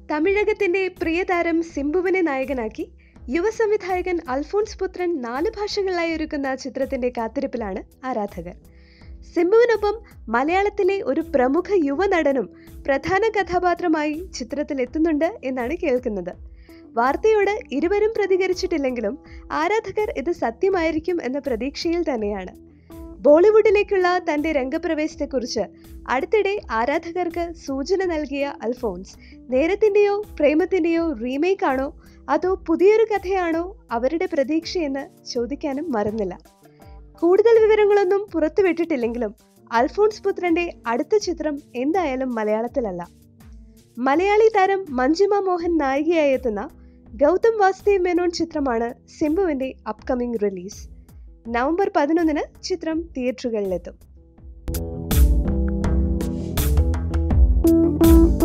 തമിഴകത്തിന്റെ പ്രിയതാരം സിംബുവിനെ നായകനാക്കി യുവ സംവിധായകൻ അൽഫോൺസ് പുത്രൻ നാല് ഭാഷകളിലായി ഒരുക്കുന്ന ചിത്രത്തിന്റെ കാത്തിരിപ്പിലാണ് ആരാധകർ സിംബുവിനൊപ്പം മലയാളത്തിലെ ഒരു പ്രമുഖ യുവനടനും പ്രധാന കഥാപാത്രമായി ചിത്രത്തിൽ എത്തുന്നുണ്ട് എന്നാണ് കേൾക്കുന്നത് വാർത്തയോട് ഇരുവരും പ്രതികരിച്ചിട്ടില്ലെങ്കിലും ആരാധകർ ഇത് സത്യമായിരിക്കും എന്ന പ്രതീക്ഷയിൽ തന്നെയാണ് ബോളിവുഡിലേക്കുള്ള തന്റെ രംഗപ്രവേശത്തെക്കുറിച്ച് അടുത്തിടെ ആരാധകർക്ക് സൂചന നൽകിയ അൽഫോൺസ് നേരത്തിന്റെയോ പ്രേമത്തിന്റെയോ റീമേക്ക് ആണോ അതോ പുതിയൊരു കഥയാണോ അവരുടെ പ്രതീക്ഷയെന്ന് ചോദിക്കാനും മറന്നില്ല കൂടുതൽ വിവരങ്ങളൊന്നും പുറത്തുവിട്ടിട്ടില്ലെങ്കിലും അൽഫോൺസ് പുത്രന്റെ അടുത്ത ചിത്രം എന്തായാലും മലയാളത്തിലല്ല മലയാളി താരം മഞ്ജിമ മോഹൻ നായികയായി എത്തുന്ന ഗൗതം വാസുദേവ് മേനോൻ ചിത്രമാണ് സിംബുവിന്റെ അപ്കമിംഗ് റിലീസ് നവംബർ പതിനൊന്നിന് ചിത്രം തിയേറ്ററുകളിലെത്തും